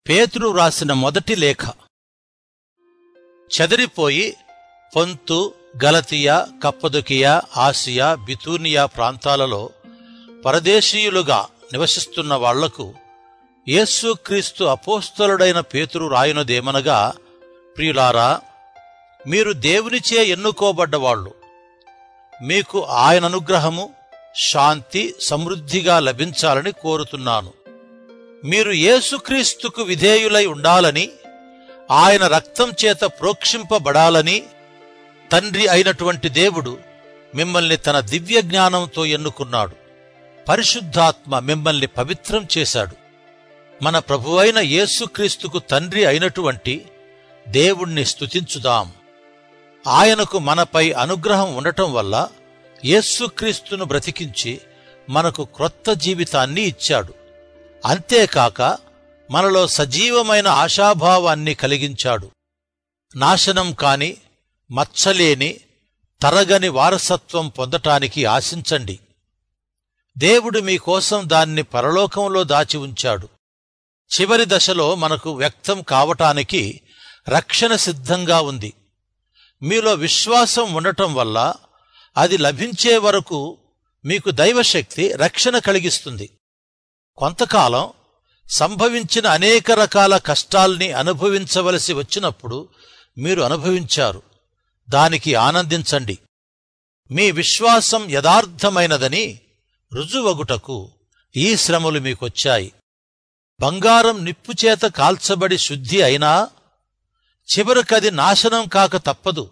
పేతురు రాసిన మొదటి లేఖ చెదిరిపోయి పొంతు గలతియ కప్పదొకియ ఆసియా బితూనియా ప్రాంతాలలో పరదేశీయులుగా నివసిస్తున్న వాళ్లకు యేసుక్రీస్తు అపోస్తలుడైన పేతురు రాయునదేమనగా ప్రియులారా మీరు దేవునిచే ఎన్నుకోబడ్డవాళ్లు మీకు ఆయన అనుగ్రహము శాంతి సమృద్ధిగా లభించాలని కోరుతున్నాను మీరు యేసుక్రీస్తుకు విధేయులై ఉండాలని ఆయన రక్తం చేత ప్రోక్షింపబడాలని తండ్రి అయినటువంటి దేవుడు మిమ్మల్ని తన దివ్య జ్ఞానంతో ఎన్నుకున్నాడు పరిశుద్ధాత్మ మిమ్మల్ని పవిత్రం చేశాడు మన ప్రభువైన యేసుక్రీస్తుకు తండ్రి అయినటువంటి దేవుణ్ణి స్తుతించుదాం ఆయనకు మనపై అనుగ్రహం ఉండటం వల్ల యేసుక్రీస్తును బ్రతికించి మనకు క్రొత్త జీవితాన్ని ఇచ్చాడు అంతేకాక మనలో సజీవమైన ఆశాభావాన్ని కలిగించాడు నాశనం కాని మచ్చలేని తరగని వారసత్వం పొందటానికి ఆశించండి దేవుడు మీకోసం దాన్ని పరలోకంలో దాచి ఉంచాడు చివరి దశలో మనకు వ్యక్తం కావటానికి రక్షణ సిద్ధంగా ఉంది మీలో విశ్వాసం ఉండటం వల్ల అది లభించే వరకు మీకు దైవశక్తి రక్షణ కలిగిస్తుంది కొంతకాలం సంభవించిన అనేక రకాల కష్టాల్ని అనుభవించవలసి వచ్చినప్పుడు మీరు అనుభవించారు దానికి ఆనందించండి మీ విశ్వాసం యథార్థమైనదని రుజువగుటకు ఈ శ్రమలు మీకొచ్చాయి బంగారం నిప్పుచేత కాల్చబడి శుద్ధి అయినా చివరికది నాశనం కాక తప్పదు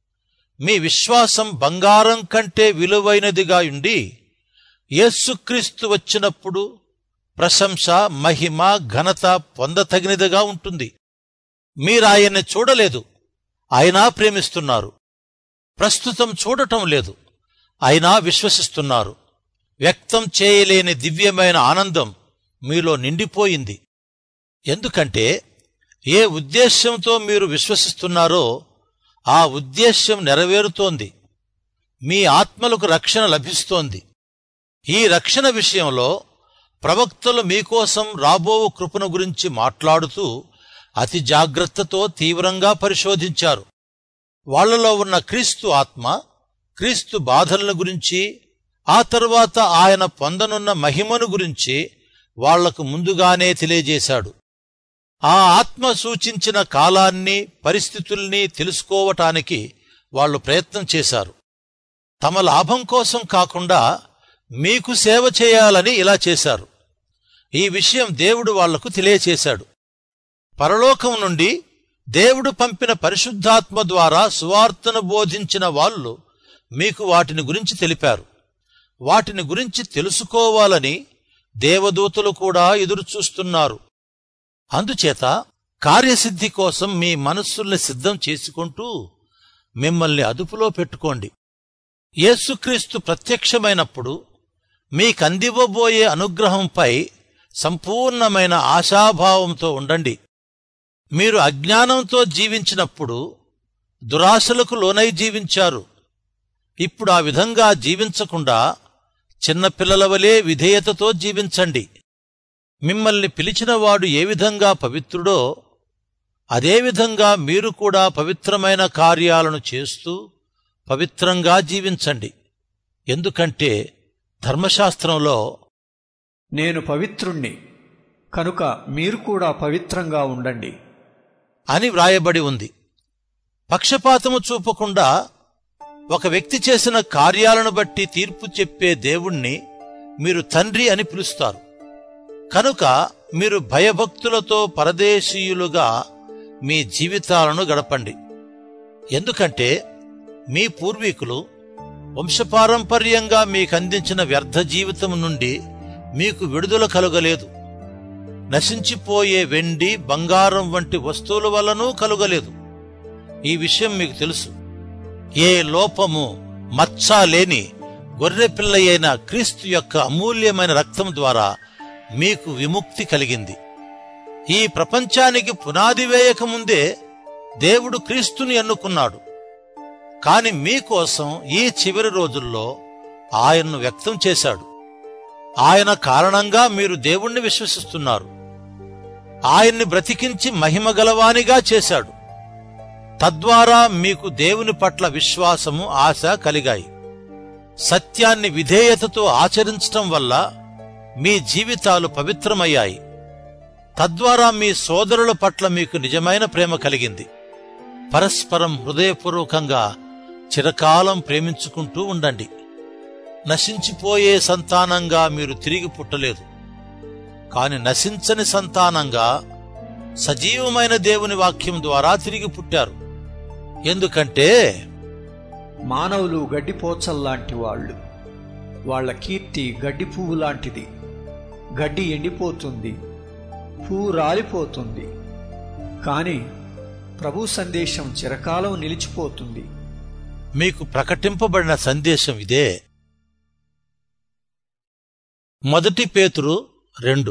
మీ విశ్వాసం బంగారం కంటే విలువైనదిగా ఉండి యేసుక్రీస్తు వచ్చినప్పుడు ప్రశంస మహిమ ఘనత పొందతగినదిగా ఉంటుంది మీరాయన్ని చూడలేదు అయినా ప్రేమిస్తున్నారు ప్రస్తుతం చూడటం లేదు అయినా విశ్వసిస్తున్నారు వ్యక్తం చేయలేని దివ్యమైన ఆనందం మీలో నిండిపోయింది ఎందుకంటే ఏ ఉద్దేశ్యంతో మీరు విశ్వసిస్తున్నారో ఆ ఉద్దేశ్యం నెరవేరుతోంది మీ ఆత్మలకు రక్షణ లభిస్తోంది ఈ రక్షణ విషయంలో ప్రవక్తలు మీకోసం రాబో కృపను గురించి మాట్లాడుతూ అతి జాగ్రత్తతో తీవ్రంగా పరిశోధించారు వాళ్లలో ఉన్న క్రీస్తు ఆత్మ క్రీస్తు బాధలను గురించి ఆ తరువాత ఆయన పొందనున్న మహిమను గురించి వాళ్లకు ముందుగానే తెలియజేశాడు ఆ ఆత్మ సూచించిన కాలాన్ని పరిస్థితుల్ని తెలుసుకోవటానికి వాళ్లు ప్రయత్నం చేశారు తమ లాభం కోసం కాకుండా మీకు సేవ చేయాలని ఇలా చేశారు ఈ విషయం దేవుడు వాళ్లకు తెలియచేశాడు పరలోకం నుండి దేవుడు పంపిన పరిశుద్ధాత్మ ద్వారా సువార్తను బోధించిన వాళ్ళు మీకు వాటిని గురించి తెలిపారు వాటిని గురించి తెలుసుకోవాలని దేవదూతలు కూడా ఎదురుచూస్తున్నారు అందుచేత కార్యసిద్ధి కోసం మీ మనస్సుల్ని సిద్ధం చేసుకుంటూ మిమ్మల్ని అదుపులో పెట్టుకోండి యేసుక్రీస్తు ప్రత్యక్షమైనప్పుడు మీకందివ్వబోయే అనుగ్రహంపై సంపూర్ణమైన ఆశాభావంతో ఉండండి మీరు అజ్ఞానంతో జీవించినప్పుడు దురాశలకు లోనై జీవించారు ఇప్పుడు ఆ విధంగా జీవించకుండా చిన్నపిల్లల వలె విధేయతతో జీవించండి మిమ్మల్ని పిలిచినవాడు ఏ విధంగా పవిత్రుడో అదేవిధంగా మీరు కూడా పవిత్రమైన కార్యాలను చేస్తూ పవిత్రంగా జీవించండి ఎందుకంటే ధర్మశాస్త్రంలో నేను పవిత్రుణ్ణి కనుక మీరు కూడా పవిత్రంగా ఉండండి అని వ్రాయబడి ఉంది పక్షపాతము చూపకుండా ఒక వ్యక్తి చేసిన కార్యాలను బట్టి తీర్పు చెప్పే దేవుణ్ణి మీరు తండ్రి అని పిలుస్తారు కనుక మీరు భయభక్తులతో పరదేశీయులుగా మీ జీవితాలను గడపండి ఎందుకంటే మీ పూర్వీకులు వంశపారంపర్యంగా మీకందించిన వ్యర్థ జీవితం నుండి మీకు విడుదల కలుగలేదు నశించిపోయే వెండి బంగారం వంటి వస్తువుల వల్లనూ కలుగలేదు ఈ విషయం మీకు తెలుసు ఏ లోపము మచ్చ లేని గొర్రెపిల్ల అయిన క్రీస్తు యొక్క అమూల్యమైన రక్తం ద్వారా మీకు విముక్తి కలిగింది ఈ ప్రపంచానికి పునాది వేయకముందే దేవుడు క్రీస్తుని ఎన్నుకున్నాడు కాని మీకోసం ఈ చివరి రోజుల్లో ఆయన్ను వ్యక్తం చేశాడు ఆయన కారణంగా మీరు దేవుణ్ణి విశ్వసిస్తున్నారు ఆయన్ని బ్రతికించి మహిమగలవానిగా చేశాడు తద్వారా మీకు దేవుని పట్ల విశ్వాసము ఆశ కలిగాయి సత్యాన్ని విధేయతతో ఆచరించటం వల్ల మీ జీవితాలు పవిత్రమయ్యాయి తద్వారా మీ సోదరుల పట్ల మీకు నిజమైన ప్రేమ కలిగింది పరస్పరం హృదయపూర్వకంగా చిరకాలం ప్రేమించుకుంటూ ఉండండి నశించిపోయే సంతానంగా మీరు తిరిగి పుట్టలేదు కాని నశించని సంతానంగా సజీవమైన దేవుని వాక్యం ద్వారా తిరిగి పుట్టారు ఎందుకంటే మానవులు గడ్డిపోచల్లాంటి వాళ్ళు వాళ్ళ కీర్తి గడ్డి పువ్వు లాంటిది గడ్డి ఎండిపోతుంది పువ్వు రాలిపోతుంది కానీ ప్రభు సందేశం చిరకాలం నిలిచిపోతుంది మీకు ప్రకటింపబడిన సందేశం ఇదే మొదటి పేతురు రెండు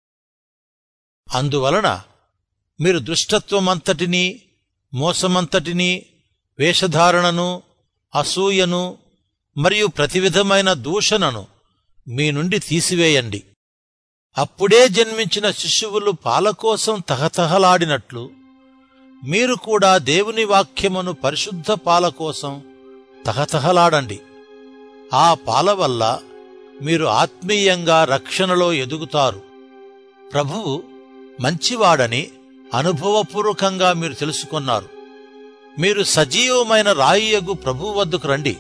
అందువలన మీరు దుష్టత్వమంతటినీ మోసమంతటినీ వేషధారణను అసూయను మరియు ప్రతివిధమైన దూషణను మీ నుండి తీసివేయండి అప్పుడే జన్మించిన శిశువులు పాలకోసం తహతహలాడినట్లు మీరు కూడా దేవుని వాక్యమును పరిశుద్ధ పాల కోసం తహతహలాడండి ఆ పాల వల్ల మీరు ఆత్మీయంగా రక్షణలో ఎదుగుతారు ప్రభువు మంచివాడని అనుభవపూర్వకంగా మీరు తెలుసుకున్నారు మీరు సజీవమైన రాయియగు ప్రభు వద్దకు రండి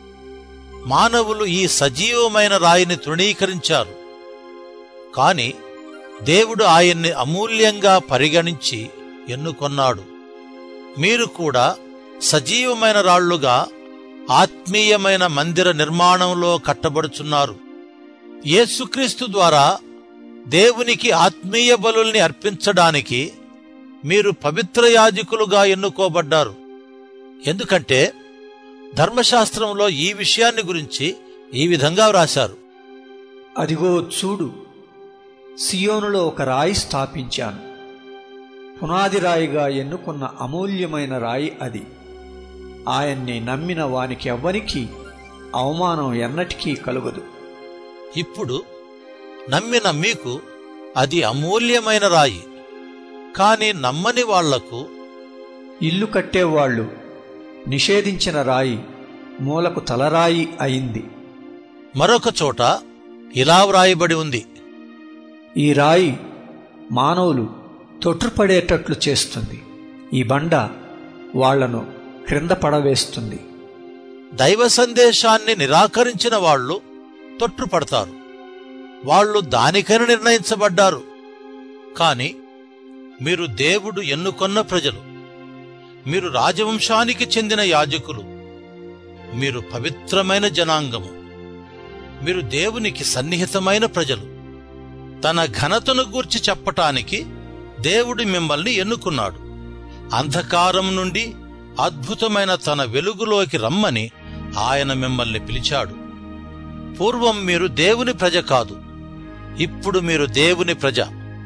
మానవులు ఈ సజీవమైన రాయిని తృణీకరించారు కాని దేవుడు ఆయన్ని అమూల్యంగా పరిగణించి ఎన్నుకొన్నాడు మీరు కూడా సజీవమైన రాళ్లుగా ఆత్మీయమైన మందిర నిర్మాణంలో కట్టబడుచున్నారు యేసుక్రీస్తు ద్వారా దేవునికి ఆత్మీయ బలుల్ని అర్పించడానికి మీరు పవిత్ర యాజకులుగా ఎన్నుకోబడ్డారు ఎందుకంటే ధర్మశాస్త్రంలో ఈ విషయాన్ని గురించి ఈ విధంగా వ్రాశారు అదిగో చూడు సియోనులో ఒక రాయి స్థాపించాను పునాది రాయిగా ఎన్నుకున్న అమూల్యమైన రాయి అది ఆయన్ని నమ్మిన వానికి ఎవ్వనికి అవమానం ఎన్నటికీ కలుగదు ఇప్పుడు నమ్మిన మీకు అది అమూల్యమైన రాయి కాని నమ్మని వాళ్లకు ఇల్లు కట్టేవాళ్ళు నిషేధించిన రాయి మూలకు తలరాయి అయింది మరొక చోట ఇలా వ్రాయబడి ఉంది ఈ రాయి మానవులు తొట్టుపడేటట్లు చేస్తుంది ఈ బండ వాళ్లను క్రింద పడవేస్తుంది దైవ సందేశాన్ని నిరాకరించిన వాళ్ళు తొట్టుపడతారు వాళ్ళు దానికని నిర్ణయించబడ్డారు కాని మీరు దేవుడు ఎన్నుకొన్న ప్రజలు మీరు రాజవంశానికి చెందిన యాజకులు మీరు పవిత్రమైన జనాంగము మీరు దేవునికి సన్నిహితమైన ప్రజలు తన ఘనతను గూర్చి చెప్పటానికి దేవుడు మిమ్మల్ని ఎన్నుకున్నాడు అంధకారం నుండి అద్భుతమైన తన వెలుగులోకి రమ్మని ఆయన మిమ్మల్ని పిలిచాడు పూర్వం మీరు దేవుని ప్రజ కాదు ఇప్పుడు మీరు దేవుని ప్రజ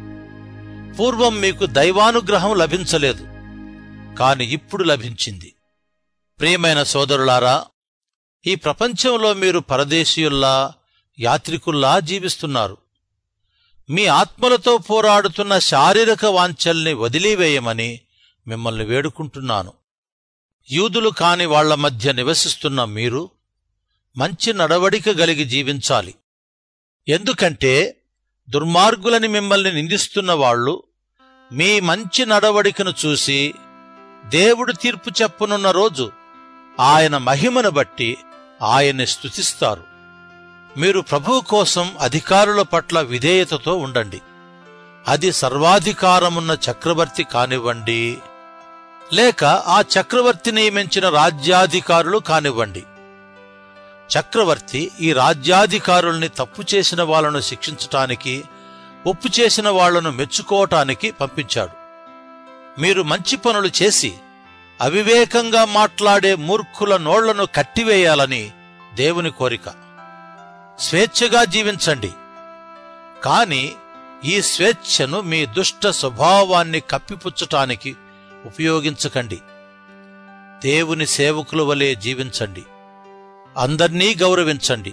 పూర్వం మీకు దైవానుగ్రహం లభించలేదు కాని ఇప్పుడు లభించింది ప్రియమైన సోదరులారా ఈ ప్రపంచంలో మీరు పరదేశీయుల్లా యాత్రికుల్లా జీవిస్తున్నారు మీ ఆత్మలతో పోరాడుతున్న శారీరక వాంఛల్ని వదిలివేయమని మిమ్మల్ని వేడుకుంటున్నాను యూదులు కాని వాళ్ల మధ్య నివసిస్తున్న మీరు మంచి నడవడిక గలిగి జీవించాలి ఎందుకంటే దుర్మార్గులని మిమ్మల్ని నిందిస్తున్న వాళ్ళు మీ మంచి నడవడికను చూసి దేవుడు తీర్పు చెప్పనున్న రోజు ఆయన మహిమను బట్టి ఆయన్ని స్తుతిస్తారు మీరు ప్రభువు కోసం అధికారుల పట్ల విధేయతతో ఉండండి అది సర్వాధికారమున్న చక్రవర్తి కానివ్వండి లేక ఆ చక్రవర్తి నియమించిన రాజ్యాధికారులు కానివ్వండి చక్రవర్తి ఈ రాజ్యాధికారుల్ని తప్పు చేసిన వాళ్లను శిక్షించటానికి ఒప్పు చేసిన వాళ్లను మెచ్చుకోవటానికి పంపించాడు మీరు మంచి పనులు చేసి అవివేకంగా మాట్లాడే మూర్ఖుల నోళ్లను కట్టివేయాలని దేవుని కోరిక స్వేచ్ఛగా జీవించండి కాని ఈ స్వేచ్ఛను మీ దుష్ట స్వభావాన్ని కప్పిపుచ్చటానికి ఉపయోగించకండి దేవుని సేవకుల వలె జీవించండి అందర్నీ గౌరవించండి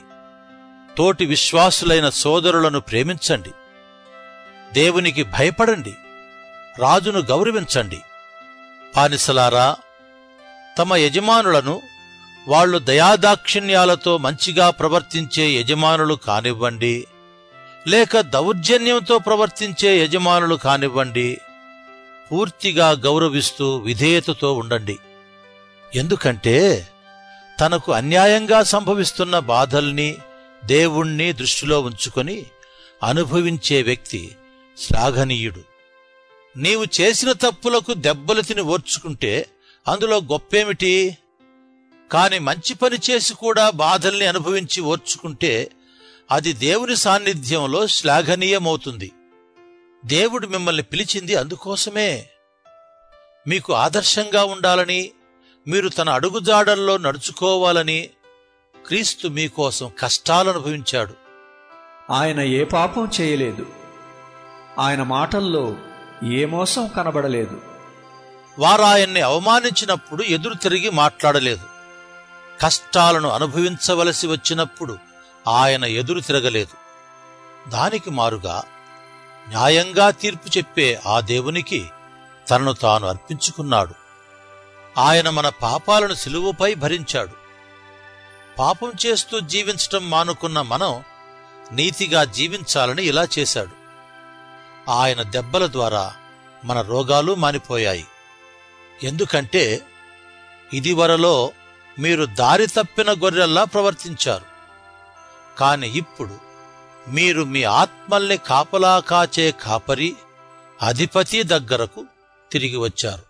తోటి విశ్వాసులైన సోదరులను ప్రేమించండి దేవునికి భయపడండి రాజును గౌరవించండి బానిసలారా తమ యజమానులను వాళ్ళు దయాదాక్షిణ్యాలతో మంచిగా ప్రవర్తించే యజమానులు కానివ్వండి లేక దౌర్జన్యంతో ప్రవర్తించే యజమానులు కానివ్వండి పూర్తిగా గౌరవిస్తూ విధేయతతో ఉండండి ఎందుకంటే తనకు అన్యాయంగా సంభవిస్తున్న బాధల్ని దేవుణ్ణి దృష్టిలో ఉంచుకొని అనుభవించే వ్యక్తి శ్లాఘనీయుడు నీవు చేసిన తప్పులకు దెబ్బలు తిని ఓర్చుకుంటే అందులో గొప్పేమిటి కాని మంచి పని చేసి కూడా బాధల్ని అనుభవించి ఓర్చుకుంటే అది దేవుని సాన్నిధ్యంలో శ్లాఘనీయమవుతుంది దేవుడు మిమ్మల్ని పిలిచింది అందుకోసమే మీకు ఆదర్శంగా ఉండాలని మీరు తన అడుగుజాడల్లో నడుచుకోవాలని క్రీస్తు మీకోసం కష్టాలు అనుభవించాడు ఆయన ఏ పాపం చేయలేదు ఆయన మాటల్లో ఏ మోసం కనబడలేదు వారాయన్ని అవమానించినప్పుడు ఎదురు తిరిగి మాట్లాడలేదు కష్టాలను అనుభవించవలసి వచ్చినప్పుడు ఆయన ఎదురు తిరగలేదు దానికి మారుగా న్యాయంగా తీర్పు చెప్పే ఆ దేవునికి తనను తాను అర్పించుకున్నాడు ఆయన మన పాపాలను సిలువుపై భరించాడు పాపం చేస్తూ జీవించటం మానుకున్న మనం నీతిగా జీవించాలని ఇలా చేశాడు ఆయన దెబ్బల ద్వారా మన రోగాలు మానిపోయాయి ఎందుకంటే ఇదివరలో మీరు దారి తప్పిన గొర్రెల్లా ప్రవర్తించారు కాని ఇప్పుడు మీరు మీ ఆత్మల్ని కాపలా కాచే కాపరి అధిపతి దగ్గరకు తిరిగి వచ్చారు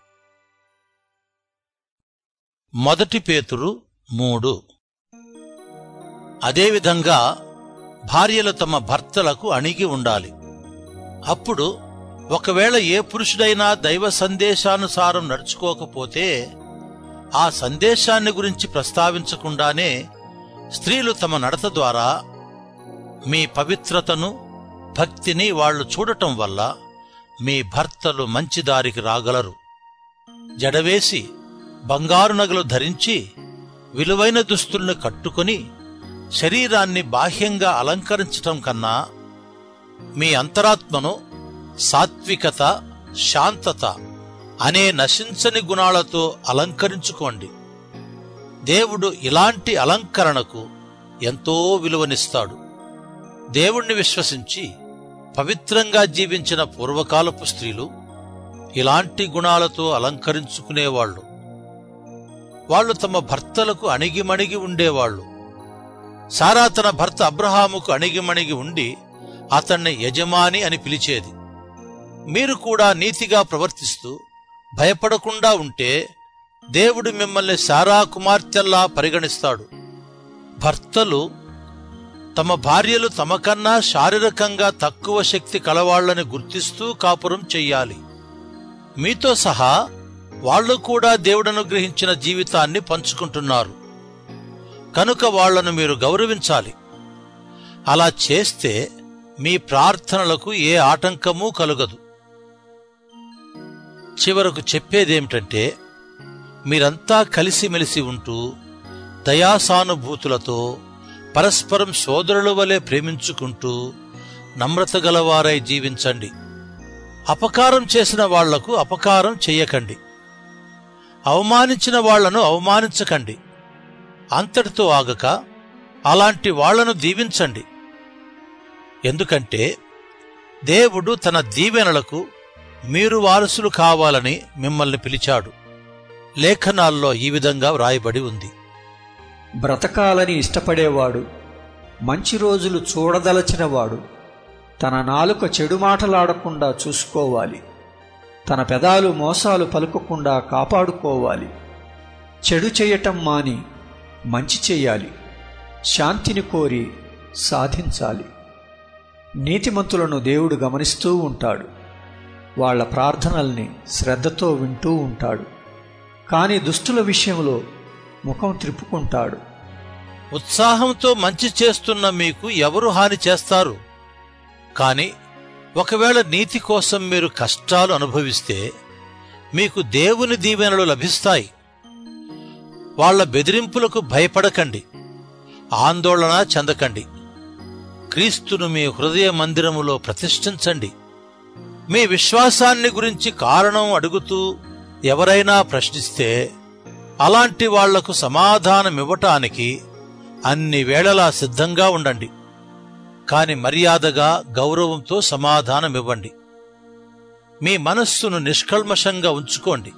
మొదటి పేతురు మూడు అదేవిధంగా భార్యలు తమ భర్తలకు అణిగి ఉండాలి అప్పుడు ఒకవేళ ఏ పురుషుడైనా దైవ సందేశానుసారం నడుచుకోకపోతే ఆ సందేశాన్ని గురించి ప్రస్తావించకుండానే స్త్రీలు తమ నడత ద్వారా మీ పవిత్రతను భక్తిని వాళ్ళు చూడటం వల్ల మీ భర్తలు మంచి దారికి రాగలరు జడవేసి బంగారు నగలు ధరించి విలువైన దుస్తుల్ని కట్టుకొని శరీరాన్ని బాహ్యంగా అలంకరించటం కన్నా మీ అంతరాత్మను సాత్వికత శాంతత అనే నశించని గుణాలతో అలంకరించుకోండి దేవుడు ఇలాంటి అలంకరణకు ఎంతో విలువనిస్తాడు దేవుణ్ణి విశ్వసించి పవిత్రంగా జీవించిన పూర్వకాలపు స్త్రీలు ఇలాంటి గుణాలతో అలంకరించుకునేవాళ్లు వాళ్ళు తమ భర్తలకు అణిగిమణిగి ఉండేవాళ్లు సారా తన భర్త అబ్రహాముకు అణిగిమణిగి ఉండి అతన్ని యజమాని అని పిలిచేది మీరు కూడా నీతిగా ప్రవర్తిస్తూ భయపడకుండా ఉంటే దేవుడు మిమ్మల్ని సారా కుమార్తెల్లా పరిగణిస్తాడు భర్తలు తమ భార్యలు తమకన్నా శారీరకంగా తక్కువ శక్తి కలవాళ్లని గుర్తిస్తూ కాపురం చెయ్యాలి మీతో సహా వాళ్ళు కూడా దేవుడనుగ్రహించిన జీవితాన్ని పంచుకుంటున్నారు కనుక వాళ్లను మీరు గౌరవించాలి అలా చేస్తే మీ ప్రార్థనలకు ఏ ఆటంకమూ కలుగదు చివరకు చెప్పేదేమిటంటే మీరంతా కలిసిమెలిసి ఉంటూ దయాసానుభూతులతో పరస్పరం సోదరుల వలె ప్రేమించుకుంటూ నమ్రత గలవారై జీవించండి అపకారం చేసిన వాళ్లకు అపకారం చెయ్యకండి అవమానించిన వాళ్లను అవమానించకండి అంతటితో ఆగక అలాంటి వాళ్లను దీవించండి ఎందుకంటే దేవుడు తన దీవెనలకు మీరు వారసులు కావాలని మిమ్మల్ని పిలిచాడు లేఖనాల్లో ఈ విధంగా వ్రాయబడి ఉంది బ్రతకాలని ఇష్టపడేవాడు మంచి రోజులు చూడదలచినవాడు తన నాలుక చెడు మాటలాడకుండా చూసుకోవాలి తన పెదాలు మోసాలు పలుకకుండా కాపాడుకోవాలి చెడు చేయటం మాని మంచి చెయ్యాలి శాంతిని కోరి సాధించాలి నీతిమంతులను దేవుడు గమనిస్తూ ఉంటాడు వాళ్ళ ప్రార్థనల్ని శ్రద్ధతో వింటూ ఉంటాడు కానీ దుస్తుల విషయంలో ముఖం త్రిప్పుకుంటాడు ఉత్సాహంతో మంచి చేస్తున్న మీకు ఎవరు హాని చేస్తారు కాని ఒకవేళ నీతి కోసం మీరు కష్టాలు అనుభవిస్తే మీకు దేవుని దీవెనలు లభిస్తాయి వాళ్ళ బెదిరింపులకు భయపడకండి ఆందోళన చెందకండి క్రీస్తును మీ హృదయ మందిరములో ప్రతిష్ఠించండి మీ విశ్వాసాన్ని గురించి కారణం అడుగుతూ ఎవరైనా ప్రశ్నిస్తే అలాంటి వాళ్లకు సమాధానమివ్వటానికి అన్ని వేళలా సిద్ధంగా ఉండండి కాని మర్యాదగా గౌరవంతో సమాధానమివ్వండి మీ మనస్సును నిష్కల్మషంగా ఉంచుకోండి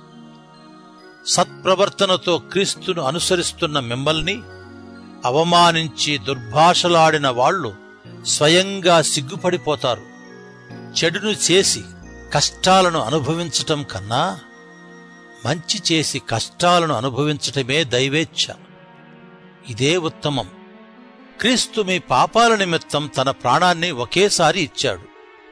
సత్ప్రవర్తనతో క్రీస్తును అనుసరిస్తున్న మిమ్మల్ని అవమానించి దుర్భాషలాడిన వాళ్ళు స్వయంగా సిగ్గుపడిపోతారు చెడును చేసి కష్టాలను అనుభవించటం కన్నా మంచి చేసి కష్టాలను అనుభవించటమే దైవేచ్ఛ ఇదే ఉత్తమం క్రీస్తు మీ పాపాల నిమిత్తం తన ప్రాణాన్ని ఒకేసారి ఇచ్చాడు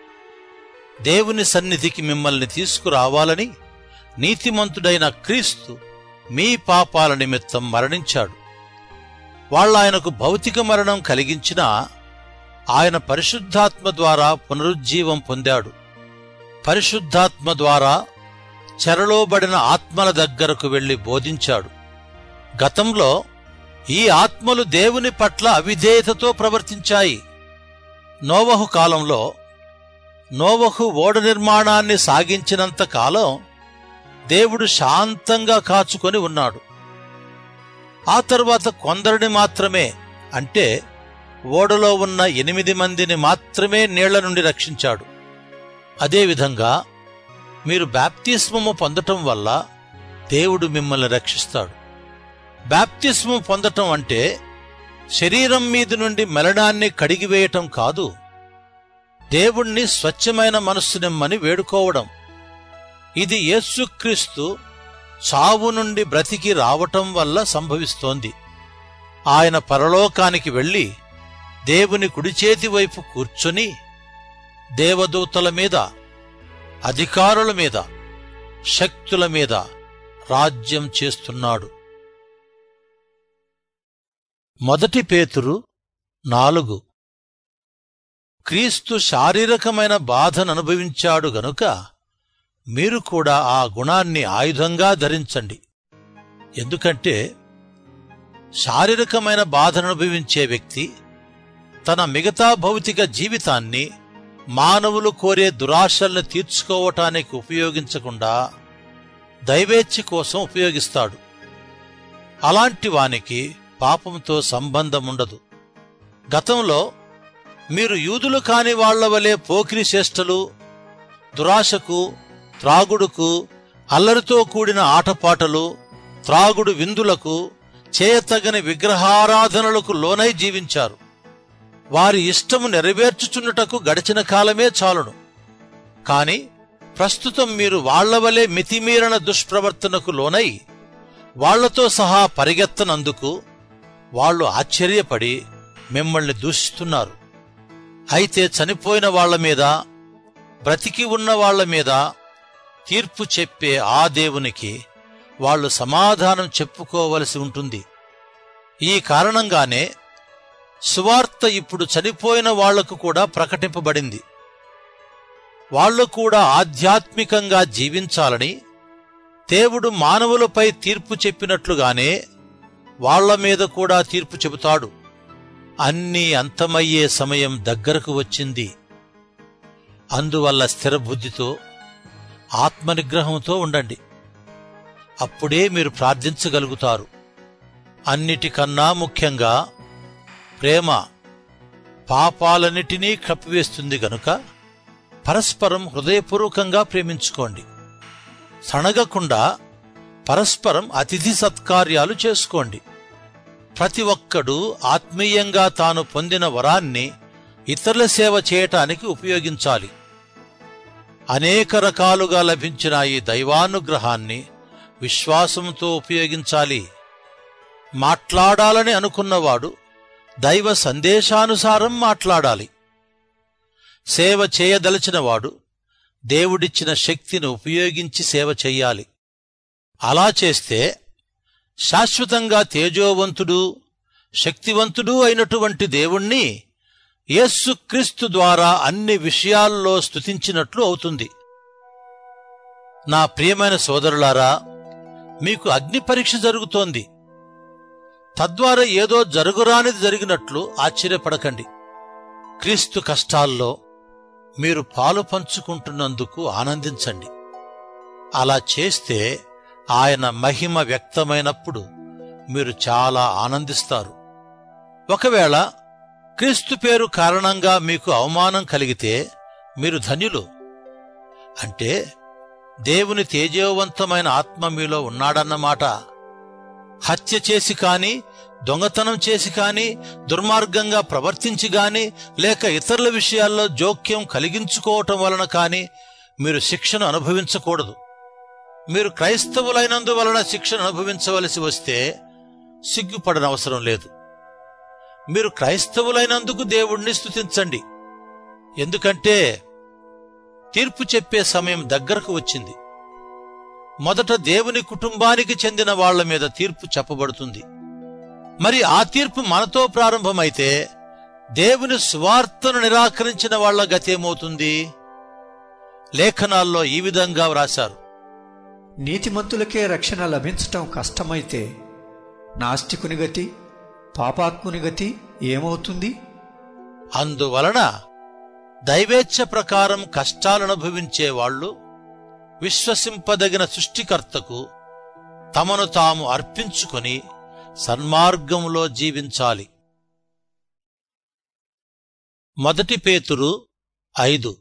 దేవుని సన్నిధికి మిమ్మల్ని తీసుకురావాలని నీతిమంతుడైన క్రీస్తు మీ పాపాల నిమిత్తం మరణించాడు వాళ్ళాయనకు భౌతిక మరణం కలిగించినా ఆయన పరిశుద్ధాత్మ ద్వారా పునరుజ్జీవం పొందాడు పరిశుద్ధాత్మ ద్వారా చెరలోబడిన ఆత్మల దగ్గరకు వెళ్లి బోధించాడు గతంలో ఈ ఆత్మలు దేవుని పట్ల అవిధేయతతో ప్రవర్తించాయి నోవహు కాలంలో నోవహు ఓడ నిర్మాణాన్ని సాగించినంత కాలం దేవుడు శాంతంగా కాచుకొని ఉన్నాడు ఆ తరువాత కొందరిని మాత్రమే అంటే ఓడలో ఉన్న ఎనిమిది మందిని మాత్రమే నీళ్ల నుండి రక్షించాడు అదేవిధంగా మీరు బాప్తిస్మము పొందటం వల్ల దేవుడు మిమ్మల్ని రక్షిస్తాడు బాప్తిస్మం పొందటం అంటే శరీరం మీద నుండి మలనాన్ని కడిగివేయటం కాదు దేవుణ్ణి స్వచ్ఛమైన మనస్సు నిమ్మని వేడుకోవడం ఇది యేసుక్రీస్తు చావు నుండి బ్రతికి రావటం వల్ల సంభవిస్తోంది ఆయన పరలోకానికి వెళ్లి దేవుని కుడిచేతి వైపు కూర్చొని దేవదూతల మీద అధికారుల మీద శక్తుల మీద రాజ్యం చేస్తున్నాడు మొదటి పేతురు నాలుగు క్రీస్తు శారీరకమైన బాధను అనుభవించాడు గనుక మీరు కూడా ఆ గుణాన్ని ఆయుధంగా ధరించండి ఎందుకంటే శారీరకమైన బాధను అనుభవించే వ్యక్తి తన మిగతా భౌతిక జీవితాన్ని మానవులు కోరే దురాశల్ని తీర్చుకోవటానికి ఉపయోగించకుండా దైవేచ్ఛ కోసం ఉపయోగిస్తాడు అలాంటి వానికి పాపంతో సంబంధముండదు గతంలో మీరు యూదులు కాని వాళ్ల వలె పోకిరి చేష్టలు దురాశకు త్రాగుడుకు అల్లరితో కూడిన ఆటపాటలు త్రాగుడు విందులకు చేయతగని విగ్రహారాధనలకు లోనై జీవించారు వారి ఇష్టము నెరవేర్చుచున్నటకు గడిచిన కాలమే చాలును కాని ప్రస్తుతం మీరు వాళ్ల వలె మితిమీరన దుష్ప్రవర్తనకు లోనై వాళ్లతో సహా పరిగెత్తనందుకు వాళ్ళు ఆశ్చర్యపడి మిమ్మల్ని దూషిస్తున్నారు అయితే చనిపోయిన వాళ్ల మీద బ్రతికి ఉన్న వాళ్ల మీద తీర్పు చెప్పే ఆ దేవునికి వాళ్ళు సమాధానం చెప్పుకోవలసి ఉంటుంది ఈ కారణంగానే సువార్త ఇప్పుడు చనిపోయిన వాళ్లకు కూడా ప్రకటింపబడింది వాళ్ళు కూడా ఆధ్యాత్మికంగా జీవించాలని దేవుడు మానవులపై తీర్పు చెప్పినట్లుగానే వాళ్ల మీద కూడా తీర్పు చెబుతాడు అన్నీ అంతమయ్యే సమయం దగ్గరకు వచ్చింది అందువల్ల స్థిరబుద్ధితో ఆత్మనిగ్రహంతో ఉండండి అప్పుడే మీరు ప్రార్థించగలుగుతారు అన్నిటికన్నా ముఖ్యంగా ప్రేమ పాపాలన్నిటినీ కప్పివేస్తుంది గనుక పరస్పరం హృదయపూర్వకంగా ప్రేమించుకోండి సణగకుండా పరస్పరం అతిథి సత్కార్యాలు చేసుకోండి ప్రతి ఒక్కడూ ఆత్మీయంగా తాను పొందిన వరాన్ని ఇతరుల సేవ చేయటానికి ఉపయోగించాలి అనేక రకాలుగా లభించిన ఈ దైవానుగ్రహాన్ని విశ్వాసంతో ఉపయోగించాలి మాట్లాడాలని అనుకున్నవాడు దైవ సందేశానుసారం మాట్లాడాలి సేవ చేయదలచినవాడు దేవుడిచ్చిన శక్తిని ఉపయోగించి సేవ చెయ్యాలి అలా చేస్తే శాశ్వతంగా తేజోవంతుడు శక్తివంతుడు అయినటువంటి దేవుణ్ణి యేస్సుక్రీస్తు ద్వారా అన్ని విషయాల్లో స్తుతించినట్లు అవుతుంది నా ప్రియమైన సోదరులారా మీకు అగ్ని పరీక్ష జరుగుతోంది తద్వారా ఏదో జరుగురానిది జరిగినట్లు ఆశ్చర్యపడకండి క్రీస్తు కష్టాల్లో మీరు పాలు పంచుకుంటున్నందుకు ఆనందించండి అలా చేస్తే ఆయన మహిమ వ్యక్తమైనప్పుడు మీరు చాలా ఆనందిస్తారు ఒకవేళ క్రీస్తు పేరు కారణంగా మీకు అవమానం కలిగితే మీరు ధన్యులు అంటే దేవుని తేజోవంతమైన ఆత్మ మీలో ఉన్నాడన్నమాట హత్య చేసి కాని దొంగతనం చేసి కాని దుర్మార్గంగా ప్రవర్తించి గాని లేక ఇతరుల విషయాల్లో జోక్యం కలిగించుకోవటం వలన కాని మీరు శిక్షను అనుభవించకూడదు మీరు క్రైస్తవులైనందువలన శిక్షను అనుభవించవలసి వస్తే సిగ్గుపడనవసరం లేదు మీరు క్రైస్తవులైనందుకు దేవుణ్ణి స్తుతించండి ఎందుకంటే తీర్పు చెప్పే సమయం దగ్గరకు వచ్చింది మొదట దేవుని కుటుంబానికి చెందిన వాళ్ల మీద తీర్పు చెప్పబడుతుంది మరి ఆ తీర్పు మనతో ప్రారంభమైతే దేవుని సువార్తను నిరాకరించిన వాళ్ల గతేమవుతుంది లేఖనాల్లో ఈ విధంగా వ్రాశారు నీతిమంతులకే రక్షణ లభించటం కష్టమైతే నాస్తికుని గతి పాపాత్ముని గతి ఏమవుతుంది అందువలన దైవేచ్ఛ ప్రకారం కష్టాలనుభవించే వాళ్ళు విశ్వసింపదగిన సృష్టికర్తకు తమను తాము అర్పించుకొని సన్మార్గంలో జీవించాలి మొదటి పేతురు ఐదు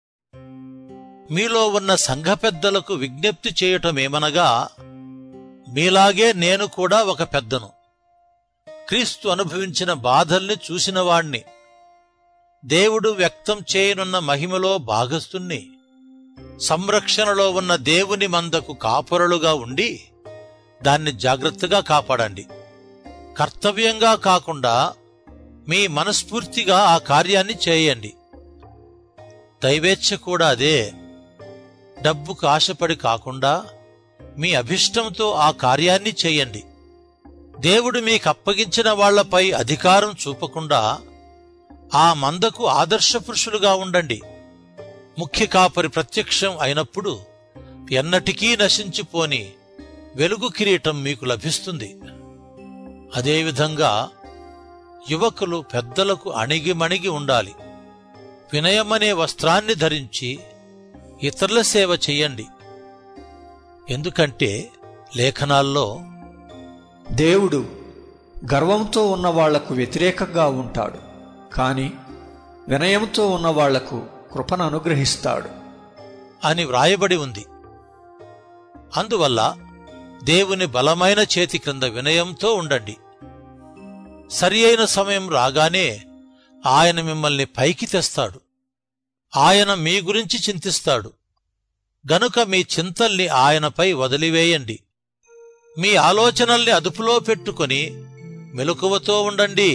మీలో ఉన్న సంఘ పెద్దలకు విజ్ఞప్తి చేయటమేమనగా మీలాగే నేను కూడా ఒక పెద్దను క్రీస్తు అనుభవించిన బాధల్ని చూసినవాణ్ణి దేవుడు వ్యక్తం చేయనున్న మహిమలో భాగస్తుణ్ణి సంరక్షణలో ఉన్న దేవుని మందకు కాపురలుగా ఉండి దాన్ని జాగ్రత్తగా కాపాడండి కర్తవ్యంగా కాకుండా మీ మనస్ఫూర్తిగా ఆ కార్యాన్ని చేయండి దైవేచ్ఛ కూడా అదే డబ్బుకు ఆశపడి కాకుండా మీ అభిష్టంతో ఆ కార్యాన్ని చేయండి దేవుడు మీకు అప్పగించిన వాళ్లపై అధికారం చూపకుండా ఆ మందకు ఆదర్శ పురుషులుగా ఉండండి ముఖ్య కాపరి ప్రత్యక్షం అయినప్పుడు ఎన్నటికీ నశించిపోని వెలుగు కిరీటం మీకు లభిస్తుంది అదేవిధంగా యువకులు పెద్దలకు అణిగిమణిగి ఉండాలి వినయమనే వస్త్రాన్ని ధరించి ఇతరుల సేవ చెయ్యండి ఎందుకంటే లేఖనాల్లో దేవుడు గర్వంతో ఉన్న వాళ్లకు వ్యతిరేకంగా ఉంటాడు కాని వినయంతో ఉన్న వాళ్లకు కృపను అనుగ్రహిస్తాడు అని వ్రాయబడి ఉంది అందువల్ల దేవుని బలమైన చేతి క్రింద వినయంతో ఉండండి సరి అయిన సమయం రాగానే ఆయన మిమ్మల్ని పైకి తెస్తాడు ఆయన మీ గురించి చింతిస్తాడు గనుక మీ చింతల్ని ఆయనపై వదిలివేయండి మీ ఆలోచనల్ని అదుపులో పెట్టుకొని మెలకువతో ఉండండి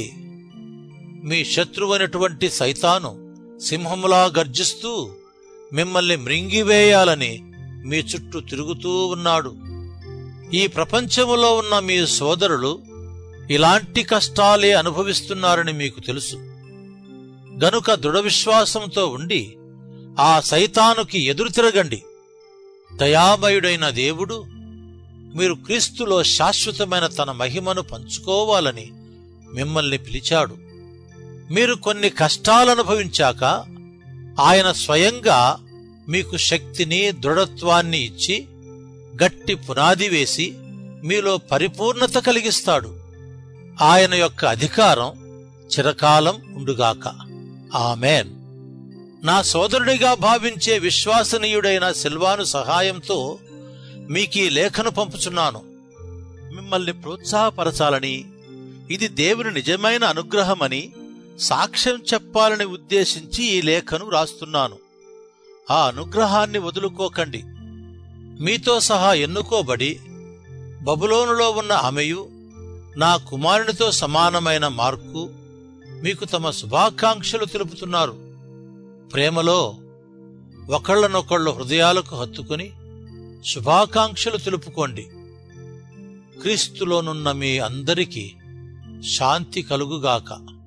మీ శత్రువైనటువంటి సైతాను సింహములా గర్జిస్తూ మిమ్మల్ని మృంగివేయాలని మీ చుట్టూ తిరుగుతూ ఉన్నాడు ఈ ప్రపంచములో ఉన్న మీ సోదరులు ఇలాంటి కష్టాలే అనుభవిస్తున్నారని మీకు తెలుసు గనుక దృఢ విశ్వాసంతో ఉండి ఆ సైతానుకి ఎదురు తిరగండి దయామయుడైన దేవుడు మీరు క్రీస్తులో శాశ్వతమైన తన మహిమను పంచుకోవాలని మిమ్మల్ని పిలిచాడు మీరు కొన్ని కష్టాలనుభవించాక ఆయన స్వయంగా మీకు శక్తిని దృఢత్వాన్ని ఇచ్చి గట్టి పునాది వేసి మీలో పరిపూర్ణత కలిగిస్తాడు ఆయన యొక్క అధికారం చిరకాలం ఉండుగాక ఆమెన్ నా సోదరుడిగా భావించే విశ్వాసనీయుడైన సిల్వాను సహాయంతో మీకీ లేఖను పంపుచున్నాను మిమ్మల్ని ప్రోత్సాహపరచాలని ఇది దేవుని నిజమైన అనుగ్రహమని సాక్ష్యం చెప్పాలని ఉద్దేశించి ఈ లేఖను రాస్తున్నాను ఆ అనుగ్రహాన్ని వదులుకోకండి మీతో సహా ఎన్నుకోబడి బబులోనులో ఉన్న ఆమెయు నా కుమారునితో సమానమైన మార్కు మీకు తమ శుభాకాంక్షలు తెలుపుతున్నారు ప్రేమలో ఒకళ్ళనొకళ్ళు హృదయాలకు హత్తుకుని శుభాకాంక్షలు తెలుపుకోండి క్రీస్తులోనున్న మీ అందరికీ శాంతి కలుగుగాక